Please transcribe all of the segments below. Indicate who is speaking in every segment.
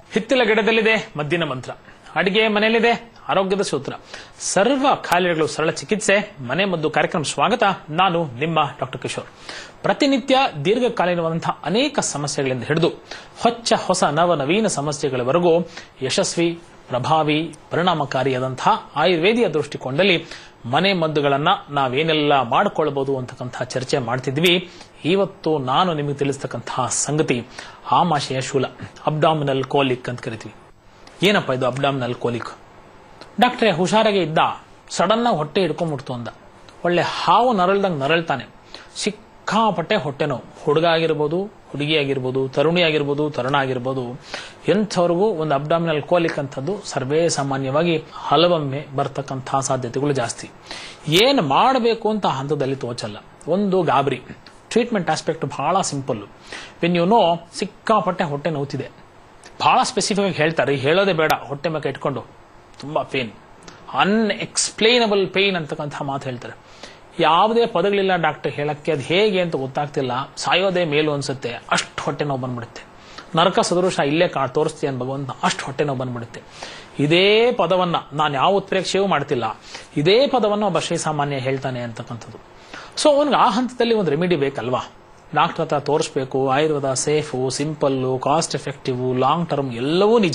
Speaker 1: ಹಿತ್ತಿಲ ಗಿಡದಲ್ಲಿದೆ ಮದ್ದಿನ ಮಂತ್ರ ಅಡಿಗೆ ಮನೆಯಲ್ಲಿದೆ ಆರೋಗ್ಯದ ಸೂತ್ರ ಸರ್ವ ಖಾಯಿಲೆಗಳು ಸರಳ ಚಿಕಿತ್ಸೆ ಮನೆ ಮದ್ದು ಕಾರ್ಯಕ್ರಮ ಸ್ವಾಗತ ನಾನು ನಿಮ್ಮ ಡಾಕ್ಟರ್ ಕಿಶೋರ್ ಪ್ರತಿನಿತ್ಯ ದೀರ್ಘಕಾಲೀನವಾದಂತಹ ಅನೇಕ ಸಮಸ್ಯೆಗಳಿಂದ ಹಿಡಿದು ಹೊಚ್ಚ ಹೊಸ ನವ ನವೀನ ಸಮಸ್ಯೆಗಳವರೆಗೂ ಯಶಸ್ವಿ ಪ್ರಭಾವಿ ಪರಿಣಾಮಕಾರಿಯಾದಂತಹ ಆಯುರ್ವೇದಿಯ ದೃಷ್ಟಿಕೋನದಲ್ಲಿ ಮನೆ ಮದ್ದುಗಳನ್ನ ನಾವೇನೆಲ್ಲ ಮಾಡಿಕೊಳ್ಬಹುದು ಅಂತಕ್ಕಂತಹ ಚರ್ಚೆ ಮಾಡ್ತಿದ್ವಿ ಇವತ್ತು ನಾನು ನಿಮಗೆ ತಿಳಿಸ್ತಕ್ಕಂತಹ ಸಂಗತಿ ಆಮಾಶಯ ಶೂಲ ಅಬ್ಡಾಮಿನಲ್ ಕೋಲಿಕ್ ಅಂತ ಕರಿತೀವಿ ಏನಪ್ಪ ಇದು ಅಬ್ಡಾಮಿನಲ್ ಕೋಲಿಕ್ ಡಾಕ್ಟ್ರೇ ಹುಷಾರಾಗೆ ಇದ್ದ ಸಡನ್ ಆಗಿ ಹೊಟ್ಟೆ ಹಿಡ್ಕೊಂಡ್ಬಿಡ್ತು ಅಂದ ಒಳ್ಳೆ ಹಾವು ನರಳ್ದಂಗೆ ನರಳ್ತಾನೆ ಸಿಕ್ಕಾಪಟ್ಟೆ ಹೊಟ್ಟೆ ನೋವು ಹುಡುಗ ಆಗಿರ್ಬೋದು ಹುಡುಗಿ ಆಗಿರ್ಬೋದು ತರುಣಿ ಆಗಿರ್ಬೋದು ತರುಣ ಆಗಿರ್ಬೋದು ಎಂಥವ್ರಿಗೂ ಒಂದು ಅಬ್ಡಾಮಿನಲ್ ಕೋಲಿಕ್ ಅಂತದ್ದು ಸರ್ವೇ ಸಾಮಾನ್ಯವಾಗಿ ಹಲವೊಮ್ಮೆ ಬರ್ತಕ್ಕಂತಹ ಸಾಧ್ಯತೆಗಳು ಜಾಸ್ತಿ ಏನು ಮಾಡಬೇಕು ಅಂತ ಆ ಹಂತದಲ್ಲಿ ತೋಚಲ್ಲ ಒಂದು ಗಾಬರಿ ಟ್ರೀಟ್ಮೆಂಟ್ ಆಸ್ಪೆಕ್ಟ್ ಬಹಳ ಸಿಂಪಲ್ ವೆನ್ ಯು ನೋ ಸಿಕ್ಕಾಪಟ್ಟೆ ಹೊಟ್ಟೆ ನೋವ್ತಿದೆ ಬಹಳ ಸ್ಪೆಸಿಫಿಕ್ ಆಗಿ ಹೇಳ್ತಾರೆ ಹೇಳೋದೇ ಬೇಡ ಹೊಟ್ಟೆ ಮೇಲೆ ಇಟ್ಕೊಂಡು ತುಂಬಾ ಪೇನ್ ಅನ್ಎಕ್ಸ್ಪ್ಲೇನಬಲ್ ಪೇನ್ ಅಂತಕ್ಕಂಥ ಮಾತು ಹೇಳ್ತಾರೆ ಯಾವುದೇ ಪದಗಳಿಲ್ಲ ಡಾಕ್ಟರ್ ಹೇಳಕ್ಕೆ ಅದು ಹೇಗೆ ಅಂತ ಗೊತ್ತಾಗ್ತಿಲ್ಲ ಸಾಯೋದೇ ಮೇಲು ಅನ್ಸುತ್ತೆ ಅಷ್ಟು ಹೊಟ್ಟೆ ನೋವು ಬಂದ್ಬಿಡುತ್ತೆ ನರಕ ಸದೃಶ ಇಲ್ಲೇ ಕಾ ತೋರಿಸ್ತೀಯ ಭಗವಂತ ಅಷ್ಟು ಹೊಟ್ಟೆ ನೋವು ಬಂದ್ಬಿಡುತ್ತೆ ಇದೇ ಪದವನ್ನ ನಾನು ಯಾವ ಉತ್ಪ್ರೇಕ್ಷೆಯೂ ಮಾಡ್ತಿಲ್ಲ ಇದೇ ಪದವನ್ನು ಒಬ್ಬ ಶ್ರೀಸಾಮಾನ್ಯ ಹೇಳ್ತಾನೆ ಅಂತಕ್ಕಂಥದ್ದು ಸೊ ಅವನಿಗೆ ಆ ಹಂತದಲ್ಲಿ ಒಂದು ರೆಮಿಡಿ ಬೇಕಲ್ವಾ ಡಾಕ್ಟರ್ ಹತ್ರ ತೋರಿಸ್ಬೇಕು Ayurveda safe simple cost effective long term ಎಲ್ಲವೂ ನಿಜ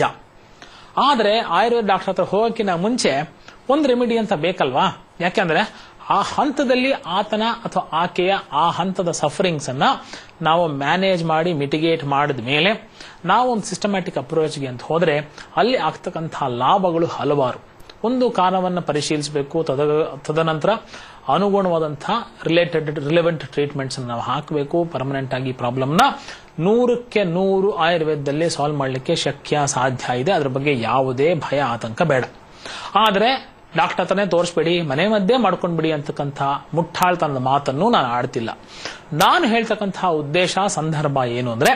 Speaker 1: ಆದರೆ ಆಯುರ್ವೇದ ಡಾಕ್ಟರ್ ಹತ್ರ ಹೋಗೋಕ್ಕಿಂತ ಮುಂಚೆ ಒಂದು ರೆಮಿಡಿ ಅಂತ ಬೇಕಲ್ವಾ ಯಾಕೆಂದ್ರೆ ಆ ಹಂತದಲ್ಲಿ ಆತನ ಅಥವಾ ಆಕೆಯ ಆ ಹಂತದ ಸಫರಿಂಗ್ಸ್ ಅನ್ನ ನಾವು ಮ್ಯಾನೇಜ್ ಮಾಡಿ ಮಿಟಿಗೇಟ್ ಮಾಡಿದ ಮೇಲೆ ನಾವು ಒಂದು ಸಿಸ್ಟಮ್ಯಾಟಿಕ್ ಅಪ್ರೋಚ್ಗೆ ಅಂತ ಹೋದ್ರೆ ಅಲ್ಲಿ ಆಗ್ತಕ್ಕಂತಹ ಲಾಭಗಳು ಹಲವಾರು ಒಂದು ಕಾರಣವನ್ನು ಪರಿಶೀಲಿಸಬೇಕು ತದ ತದನಂತರ ಅನುಗುಣವಾದಂತಹ ರಿಲೇಟೆಡ್ ರಿಲೆವೆಂಟ್ ಟ್ರೀಟ್ಮೆಂಟ್ಸ್ ನಾವು ಹಾಕಬೇಕು ಪರ್ಮನೆಂಟ್ ಆಗಿ ಪ್ರಾಬ್ಲಮ್ನ ನೂರಕ್ಕೆ ನೂರು ಆಯುರ್ವೇದದಲ್ಲಿ ಸಾಲ್ವ್ ಮಾಡಲಿಕ್ಕೆ ಶಕ್ಯ ಸಾಧ್ಯ ಇದೆ ಅದ್ರ ಬಗ್ಗೆ ಯಾವುದೇ ಭಯ ಆತಂಕ ಬೇಡ ಆದರೆ ಡಾಕ್ಟರ್ ಹತ್ರನೇ ತೋರಿಸ್ಬೇಡಿ ಮನೆ ಮಧ್ಯೆ ಮಾಡ್ಕೊಂಡ್ಬಿಡಿ ಅಂತಕ್ಕಂಥ ಮುಟ್ಟಾಳ್ತನದ ಮಾತನ್ನು ನಾನು ಆಡ್ತಿಲ್ಲ ನಾನು ಹೇಳ್ತಕ್ಕಂತಹ ಉದ್ದೇಶ ಸಂದರ್ಭ ಏನು ಅಂದ್ರೆ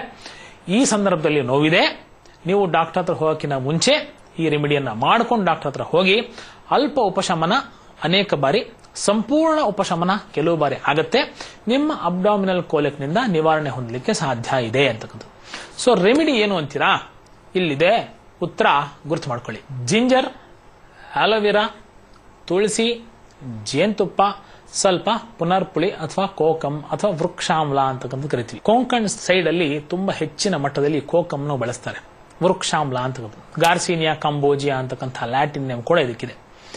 Speaker 1: ಈ ಸಂದರ್ಭದಲ್ಲಿ ನೋವಿದೆ ನೀವು ಡಾಕ್ಟರ್ ಹತ್ರ ಹೋಗೋಕ್ಕಿಂತ ಮುಂಚೆ ಈ ರೆಮಿಡಿಯನ್ನ ಮಾಡ್ಕೊಂಡು ಡಾಕ್ಟರ್ ಹತ್ರ ಹೋಗಿ ಅಲ್ಪ ಉಪಶಮನ ಅನೇಕ ಬಾರಿ ಸಂಪೂರ್ಣ ಉಪಶಮನ ಕೆಲವು ಬಾರಿ ಆಗತ್ತೆ ನಿಮ್ಮ ಅಬ್ಡಾಮಿನಲ್ ಕೋಲೆಕ್ನಿಂದ ನಿವಾರಣೆ ಹೊಂದಲಿಕ್ಕೆ ಸಾಧ್ಯ ಇದೆ ಅಂತಕ್ಕಂಥದ್ದು ಸೊ ರೆಮಿಡಿ ಏನು ಅಂತೀರಾ ಇಲ್ಲಿದೆ ಉತ್ತರ ಗುರ್ತು ಮಾಡ್ಕೊಳ್ಳಿ ಜಿಂಜರ್ ಆಲೋವೆರಾ ತುಳಸಿ ಜೇನುತುಪ್ಪ ಸ್ವಲ್ಪ ಪುನರ್ಪುಳಿ ಅಥವಾ ಕೋಕಮ್ ಅಥವಾ ವೃಕ್ಷಾಮ್ಲ ಅಂತಕ್ಕಂಥ ಕರಿತೀವಿ ಕೊಂಕಣ್ ಸೈಡ್ ಅಲ್ಲಿ ತುಂಬಾ ಹೆಚ್ಚಿನ ಮಟ್ಟದಲ್ಲಿ ಕೋಕಮ್ನ ಬಳಸ್ತಾರೆ ವೃಕ್ಷಾಮ್ಲ ಅಂತ ಗಾರ್ಸಿನಿಯಾ ಕಂಬೋಜಿಯಾ ಅಂತಕ್ಕಂಥ ಲ್ಯಾಟಿನ್ ನೇಮ್ ಕೂಡ ಇದಕ್ಕಿದೆ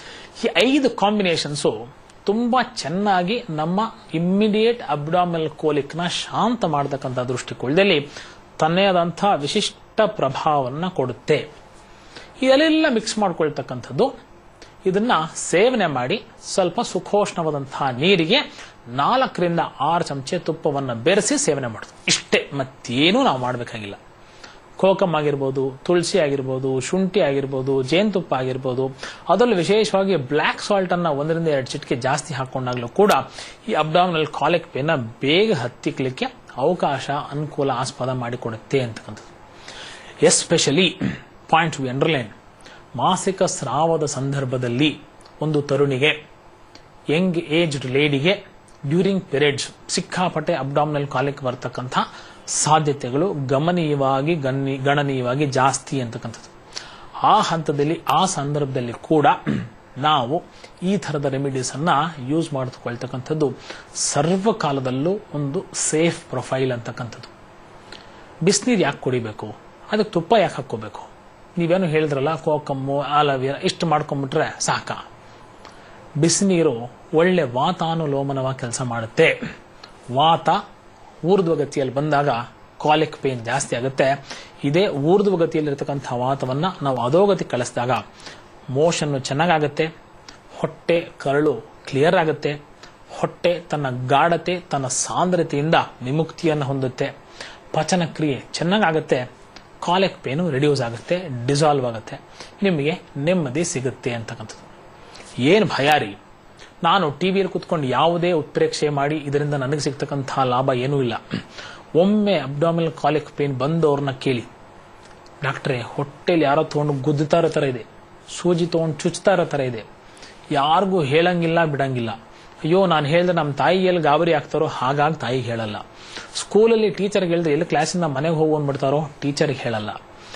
Speaker 1: ಈ ಐದು ಕಾಂಬಿನೇಷನ್ಸು ತುಂಬಾ ಚೆನ್ನಾಗಿ ನಮ್ಮ ಇಮ್ಮಿಡಿಯೇಟ್ ಅಬ್ಡಾಮಿನಲ್ ಕೋಲಿಕ್ನ ಶಾಂತ ಮಾಡತಕ್ಕಂಥ ದೃಷ್ಟಿಕೋನದಲ್ಲಿ ತನ್ನೇ ಆದಂಥ ವಿಶಿಷ್ಟ ಪ್ರಭಾವವನ್ನು ಕೊಡುತ್ತೆ ಇದೆಲ್ಲ ಮಿಕ್ಸ್ ಮಾಡ್ಕೊಳ್ತಕ್ಕಂಥದ್ದು ಇದನ್ನ ಸೇವನೆ ಮಾಡಿ ಸ್ವಲ್ಪ ಸುಖೋಷ್ಣವಾದಂತಹ ನೀರಿಗೆ ನಾಲ್ಕರಿಂದ ಆರು ಚಮಚೆ ತುಪ್ಪವನ್ನು ಬೆರೆಸಿ ಸೇವನೆ ಮಾಡೋದು ಇಷ್ಟೇ ಮತ್ತೇನೂ ನಾವು ಮಾಡಬೇಕಾಗಿಲ್ಲ ಕೋಕಮ್ ಆಗಿರ್ಬೋದು ತುಳಸಿ ಆಗಿರ್ಬೋದು ಶುಂಠಿ ಆಗಿರ್ಬೋದು ಜೇನುತುಪ್ಪ ಆಗಿರ್ಬೋದು ಅದರಲ್ಲೂ ವಿಶೇಷವಾಗಿ ಬ್ಲ್ಯಾಕ್ ಸಾಲ್ಟ್ ಅನ್ನ ಒಂದರಿಂದ ಎರಡು ಚಿಟಿಕೆ ಜಾಸ್ತಿ ಹಾಕೊಂಡಾಗಲೂ ಕೂಡ ಈ ಅಬ್ಡಾಮಿನಲ್ ಕಾಲಿಕ್ ಪೇನ ಬೇಗ ಹತ್ತಿಕ್ಲಿಕ್ಕೆ ಅವಕಾಶ ಅನುಕೂಲ ಆಸ್ಪದ ಮಾಡಿಕೊಡುತ್ತೆ ಅಂತಕ್ಕಂಥದ್ದು ಎಸ್ಪೆಷಲಿ ಪಾಯಿಂಟ್ ವಿ ಅಂಡರ್ಲೈನ್ ಮಾಸಿಕ ಸ್ರಾವದ ಸಂದರ್ಭದಲ್ಲಿ ಒಂದು ತರುಣಿಗೆ ಯಂಗ್ ಏಜ್ಡ್ ಲೇಡಿಗೆ ಡ್ಯೂರಿಂಗ್ ಪೀರಿಯಡ್ಸ್ ಸಿಕ್ಕಾಪಟ್ಟೆ ಅಬ್ಡಾಮಿನಲ್ ಕಾಲಿಕ್ ಬರ್ತಕ್ಕಂಥ ಸಾಧ್ಯತೆಗಳು ಗಮನೀಯವಾಗಿ ಗಣಿ ಗಣನೀಯವಾಗಿ ಜಾಸ್ತಿ ಅಂತಕ್ಕಂಥದ್ದು ಆ ಹಂತದಲ್ಲಿ ಆ ಸಂದರ್ಭದಲ್ಲಿ ಕೂಡ ನಾವು ಈ ಥರದ ರೆಮಿಡೀಸ್ ಅನ್ನ ಯೂಸ್ ಮಾಡಿಕೊಳ್ತಕ್ಕಂಥದ್ದು ಸರ್ವಕಾಲದಲ್ಲೂ ಒಂದು ಸೇಫ್ ಪ್ರೊಫೈಲ್ ಅಂತಕ್ಕಂಥದ್ದು ಬಿಸಿನೀರು ಯಾಕೆ ಕುಡಿಬೇಕು ಅದಕ್ಕೆ ತುಪ್ಪ ಯಾಕೆ ಹಾಕ್ಕೋಬೇಕು ನೀವೇನು ಹೇಳಿದ್ರಲ್ಲ ಕೋಕಮ್ಮು ಆಲವಿಯರ ಇಷ್ಟು ಮಾಡ್ಕೊಂಡ್ಬಿಟ್ರೆ ಸಾಕ ಬಿಸಿನೀರು ಒಳ್ಳೆ ವಾತಾನುಲೋಮನವಾಗಿ ಕೆಲಸ ಮಾಡುತ್ತೆ ವಾತ ಊರ್ಧ್ವಗತಿಯಲ್ಲಿ ಬಂದಾಗ ಕಾಲಿಕ್ ಪೇನ್ ಜಾಸ್ತಿ ಆಗುತ್ತೆ ಇದೇ ಊರ್ಧ್ವಗತಿಯಲ್ಲಿರ್ತಕ್ಕಂಥ ವಾತವನ್ನ ನಾವು ಅಧೋಗತಿ ಕಳಿಸಿದಾಗ ಮೋಷನ್ನು ಚೆನ್ನಾಗಾಗತ್ತೆ ಹೊಟ್ಟೆ ಕರಳು ಕ್ಲಿಯರ್ ಆಗುತ್ತೆ ಹೊಟ್ಟೆ ತನ್ನ ಗಾಢತೆ ತನ್ನ ಸಾಂದ್ರತೆಯಿಂದ ವಿಮುಕ್ತಿಯನ್ನು ಹೊಂದುತ್ತೆ ಪಚನ ಕ್ರಿಯೆ ಚೆನ್ನಾಗಾಗುತ್ತೆ ಕಾಲಿಕ್ ಪೇನು ರಿಡ್ಯೂಸ್ ಆಗುತ್ತೆ ಡಿಸಾಲ್ವ್ ಆಗುತ್ತೆ ನಿಮಗೆ ನೆಮ್ಮದಿ ಸಿಗುತ್ತೆ ಅಂತಕ್ಕಂಥದ್ದು ಏನು ಭಯ ರೀ ನಾನು ಟಿವಿಯಲ್ಲಿ ಕುತ್ಕೊಂಡು ಯಾವುದೇ ಉತ್ಪ್ರೇಕ್ಷೆ ಮಾಡಿ ಇದರಿಂದ ನನಗೆ ಸಿಗ್ತಕ್ಕಂತಹ ಲಾಭ ಏನೂ ಇಲ್ಲ ಒಮ್ಮೆ ಅಬ್ಡಾಮಿನಲ್ ಕಾಲಿಕ್ ಪೇನ್ ಬಂದವ್ರನ್ನ ಕೇಳಿ ಡಾಕ್ಟ್ರೇ ಹೊಟ್ಟೆಲಿ ಯಾರೋ ತೊಗೊಂಡು ಗುದ್ದುತ್ತಾ ಇರೋ ಥರ ಇದೆ ಸೂಜಿ ತೊಗೊಂಡು ಚುಚ್ತಾ ಇರೋ ಥರ ಇದೆ ಯಾರಿಗೂ ಹೇಳಂಗಿಲ್ಲ ಬಿಡಂಗಿಲ್ಲ ಅಯ್ಯೋ ನಾನು ಹೇಳಿದ್ರೆ ನಮ್ಮ ತಾಯಿ ಎಲ್ಲಿ ಗಾಬರಿ ಆಗ್ತಾರೋ ಹಾಗಾಗಿ ತಾಯಿಗೆ ಹೇಳಲ್ಲ ಸ್ಕೂಲಲ್ಲಿ ಟೀಚರ್ಗೆ ಹೇಳಿದ್ರೆ ಎಲ್ಲಿ ಕ್ಲಾಸಿಂದ ಮನೆಗೆ ಹೋಗಿ ಅಂದ್ಬಿಡ್ತಾರೋ ಟೀಚರ್ಗೆ ಹೇಳಲ್ಲ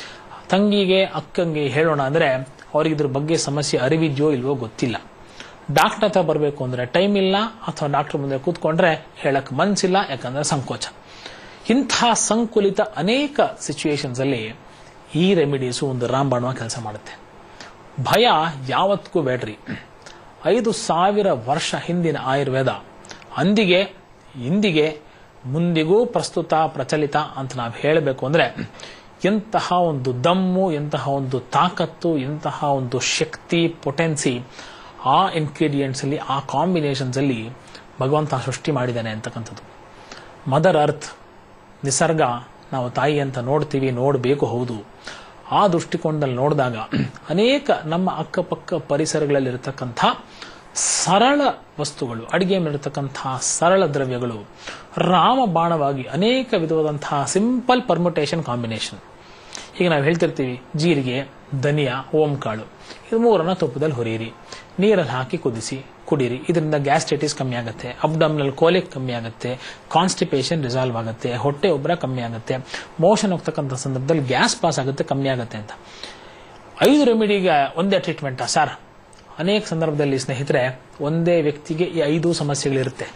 Speaker 1: ತಂಗಿಗೆ ಅಕ್ಕಂಗೆ ಹೇಳೋಣ ಅಂದ್ರೆ ಅವ್ರಿಗೆ ಇದ್ರ ಬಗ್ಗೆ ಸಮಸ್ಯೆ ಅರಿವಿದ್ಯೋ ಇಲ್ವೋ ಗೊತ್ತಿಲ್ಲ ಡಾಕ್ಟರ್ ಹತ್ರ ಬರಬೇಕು ಅಂದ್ರೆ ಟೈಮ್ ಇಲ್ಲ ಅಥವಾ ಡಾಕ್ಟರ್ ಮುಂದೆ ಕೂತ್ಕೊಂಡ್ರೆ ಹೇಳಕ್ ಮನ್ಸಿಲ್ಲ ಯಾಕಂದ್ರೆ ಸಂಕೋಚ ಇಂತಹ ಸಂಕುಲಿತ ಅನೇಕ ಸಿಚುಯೇಷನ್ಸ್ ಅಲ್ಲಿ ಈ ರೆಮಿಡೀಸು ಒಂದು ರಾಂಬಾಣ ಕೆಲಸ ಮಾಡುತ್ತೆ ಭಯ ಯಾವತ್ತಿಗೂ ಬೇಡ್ರಿ ಐದು ಸಾವಿರ ವರ್ಷ ಹಿಂದಿನ ಆಯುರ್ವೇದ ಅಂದಿಗೆ ಇಂದಿಗೆ ಮುಂದಿಗೂ ಪ್ರಸ್ತುತ ಪ್ರಚಲಿತ ಅಂತ ನಾವು ಹೇಳಬೇಕು ಅಂದ್ರೆ ಎಂತಹ ಒಂದು ದಮ್ಮು ಎಂತಹ ಒಂದು ತಾಕತ್ತು ಎಂತಹ ಒಂದು ಶಕ್ತಿ ಪೊಟೆನ್ಸಿ ಆ ಇಂಗ್ರೀಡಿಯೆಂಟ್ಸ್ ಅಲ್ಲಿ ಆ ಕಾಂಬಿನೇಷನ್ಸ್ ಅಲ್ಲಿ ಭಗವಂತ ಸೃಷ್ಟಿ ಮಾಡಿದ್ದಾನೆ ಅಂತಕ್ಕಂಥದ್ದು ಮದರ್ ಅರ್ತ್ ನಿಸರ್ಗ ನಾವು ತಾಯಿ ಅಂತ ನೋಡ್ತೀವಿ ನೋಡಬೇಕು ಹೌದು ಆ ದೃಷ್ಟಿಕೋನದಲ್ಲಿ ನೋಡಿದಾಗ ಅನೇಕ ನಮ್ಮ ಅಕ್ಕಪಕ್ಕ ಪರಿಸರಗಳಲ್ಲಿರತಕ್ಕಂಥ ಸರಳ ವಸ್ತುಗಳು ಅಡಿಗೆ ಮೇಲಿರತಕ್ಕಂತಹ ಸರಳ ದ್ರವ್ಯಗಳು ರಾಮಬಾಣವಾಗಿ ಅನೇಕ ವಿಧವಾದಂತಹ ಸಿಂಪಲ್ ಪರ್ಮುಟೇಷನ್ ಕಾಂಬಿನೇಷನ್ ಈಗ ನಾವು ಹೇಳ್ತಿರ್ತೀವಿ ಜೀರಿಗೆ ಧನಿಯಾ ಓಂ ಕಾಳು ಇದು ಮೂರನ್ನ ತುಪ್ಪದಲ್ಲಿ ಹುರಿಯಿರಿ ನೀರಲ್ಲಿ ಹಾಕಿ ಕುದಿಸಿ ಕುಡೀರಿ ಇದರಿಂದ ಗ್ಯಾಸ್ಟ್ರೈಟಿಸ್ ಕಮ್ಮಿ ಆಗುತ್ತೆ ಅಬ್ಡಮಿನಲ್ ಕೋಲಿಕ್ ಕಮ್ಮಿ ಆಗುತ್ತೆ ಕಾನ್ಸ್ಟಿಪೇಷನ್ ರಿಸಾಲ್ವ್ ಆಗುತ್ತೆ ಹೊಟ್ಟೆ ಉಬ್ಬರ ಕಮ್ಮಿ ಆಗುತ್ತೆ ಮೋಷನ್ ಹೋಗ್ತಕ್ಕಂಥ ಸಂದರ್ಭದಲ್ಲಿ ಗ್ಯಾಸ್ ಪಾಸ್ ಆಗುತ್ತೆ ಕಮ್ಮಿ ಆಗುತ್ತೆ ಅಂತ ಐದು ರೆಮಿಡಿಗೆ ಒಂದೇ ಟ್ರೀಟ್ಮೆಂಟಾ ಸರ್ ಅನೇಕ ಸಂದರ್ಭದಲ್ಲಿ ಸ್ನೇಹಿತರೆ ಒಂದೇ ವ್ಯಕ್ತಿಗೆ ಈ ಐದು ಸಮಸ್ಯೆಗಳಿರುತ್ತೆ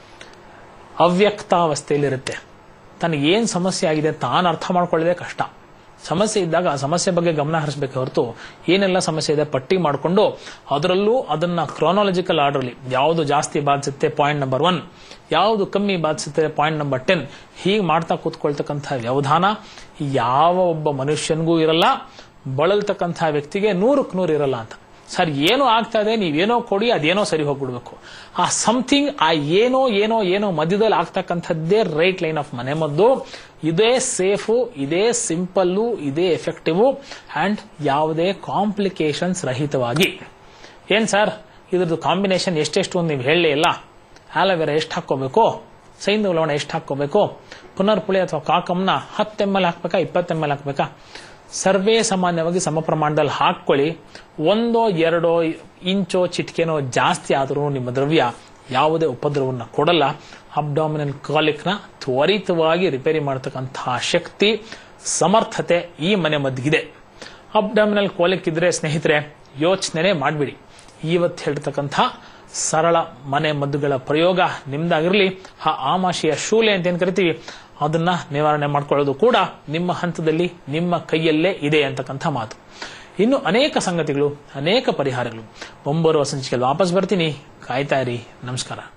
Speaker 1: ಅವ್ಯಕ್ತಾವಸ್ಥೆಯಲ್ಲಿರುತ್ತೆ ತನಗೆ ಏನು ಸಮಸ್ಯೆ ಆಗಿದೆ ತಾನು ಅರ್ಥ ಮಾಡ್ಕೊಳ್ಳೋದೇ ಕಷ್ಟ ಸಮಸ್ಯೆ ಇದ್ದಾಗ ಆ ಸಮಸ್ಯೆ ಬಗ್ಗೆ ಗಮನ ಹರಿಸಬೇಕು ಹೊರತು ಏನೆಲ್ಲ ಸಮಸ್ಯೆ ಇದೆ ಪಟ್ಟಿ ಮಾಡಿಕೊಂಡು ಅದರಲ್ಲೂ ಅದನ್ನ ಕ್ರಾನಾಲಜಿಕಲ್ ಆರ್ಡರ್ಲಿ ಯಾವುದು ಜಾಸ್ತಿ ಬಾಧಿಸುತ್ತೆ ಪಾಯಿಂಟ್ ನಂಬರ್ ಒನ್ ಯಾವುದು ಕಮ್ಮಿ ಬಾಧಿಸುತ್ತೆ ಪಾಯಿಂಟ್ ನಂಬರ್ ಟೆನ್ ಹೀಗೆ ಮಾಡ್ತಾ ಕೂತ್ಕೊಳ್ತಕ್ಕಂಥ ವ್ಯವಧಾನ ಯಾವ ಒಬ್ಬ ಮನುಷ್ಯನಿಗೂ ಇರಲ್ಲ ಬಳಲ್ತಕ್ಕಂಥ ವ್ಯಕ್ತಿಗೆ ನೂರಕ್ಕೆ ನೂರು ಇರಲ್ಲ ಅಂತ ಸರ್ ಏನೋ ಆಗ್ತಾ ಇದೆ ನೀವೇನೋ ಕೊಡಿ ಅದೇನೋ ಸರಿ ಹೋಗ್ಬಿಡ್ಬೇಕು ಆ ಸಮಥಿಂಗ್ ಆ ಏನೋ ಏನೋ ಏನೋ ಮಧ್ಯದಲ್ಲಿ ಆಗ್ತಕ್ಕಂಥದ್ದೇ ರೈಟ್ ಲೈನ್ ಆಫ್ ಮನೆಮದ್ದು ಇದೇ ಸೇಫು ಇದೇ ಸಿಂಪಲ್ಲು ಇದೇ ಎಫೆಕ್ಟಿವ್ ಅಂಡ್ ಯಾವುದೇ ಕಾಂಪ್ಲಿಕೇಶನ್ಸ್ ರಹಿತವಾಗಿ ಏನ್ ಸರ್ ಇದ್ರದ್ದು ಕಾಂಬಿನೇಷನ್ ಎಷ್ಟೆಷ್ಟು ಅಂತ ನೀವು ಹೇಳಲೇ ಇಲ್ಲ ಆಲೋವೆರಾ ಎಷ್ಟು ಹಾಕೋಬೇಕು ಸೈಂಧವ ಲವಣ ಎಷ್ಟು ಹಾಕೋಬೇಕು ಪುನರ್ಪುಳಿ ಅಥವಾ ಕಾಕಮ್ನ ಹತ್ತು ಎಮ್ ಎಲ್ ಹಾಕ್ಬೇಕಾ ಇಪ್ಪತ್ತು ಎಮ್ ಎಲ್ ಹಾಕ್ಬೇಕಾ ಸರ್ವೇ ಸಾಮಾನ್ಯವಾಗಿ ಸಮ ಪ್ರಮಾಣದಲ್ಲಿ ಹಾಕೊಳ್ಳಿ ಒಂದೋ ಎರಡೋ ಇಂಚೋ ಚಿಟಿಕೆನೋ ಜಾಸ್ತಿ ಆದರೂ ನಿಮ್ಮ ದ್ರವ್ಯ ಯಾವುದೇ ಉಪದ್ರವವನ್ನು ಕೊಡಲ್ಲ ಅಬ್ಡಾಮಿನಲ್ ಕಾಲಿಕ್ನ ತ್ವರಿತವಾಗಿ ರಿಪೇರಿ ಮಾಡತಕ್ಕಂತಹ ಶಕ್ತಿ ಸಮರ್ಥತೆ ಈ ಮನೆ ಮದ್ದಿಗಿದೆ ಅಬ್ಡಾಮಿನಲ್ ಕೋಲಿಕ್ ಇದ್ರೆ ಸ್ನೇಹಿತರೆ ಯೋಚನೆ ಮಾಡಬಿಡಿ ಇವತ್ತು ಹೇಳ್ತಕ್ಕಂಥ ಸರಳ ಮನೆ ಮದ್ದುಗಳ ಪ್ರಯೋಗ ನಿಮ್ದಾಗಿರಲಿ ಆ ಆಮಾಶಯ ಶೂಲೆ ಅಂತ ಏನ್ ಕರಿತೀವಿ ಅದನ್ನ ನಿವಾರಣೆ ಮಾಡ್ಕೊಳ್ಳೋದು ಕೂಡ ನಿಮ್ಮ ಹಂತದಲ್ಲಿ ನಿಮ್ಮ ಕೈಯಲ್ಲೇ ಇದೆ ಅಂತಕ್ಕಂಥ ಮಾತು ಇನ್ನು ಅನೇಕ ಸಂಗತಿಗಳು ಅನೇಕ ಪರಿಹಾರಗಳು ಮುಂಬರುವ ಸಂಚಿಕೆಯಲ್ಲಿ ವಾಪಸ್ ಬರ್ತೀನಿ ಕಾಯ್ತಾ ಇರಿ ನಮಸ್ಕಾರ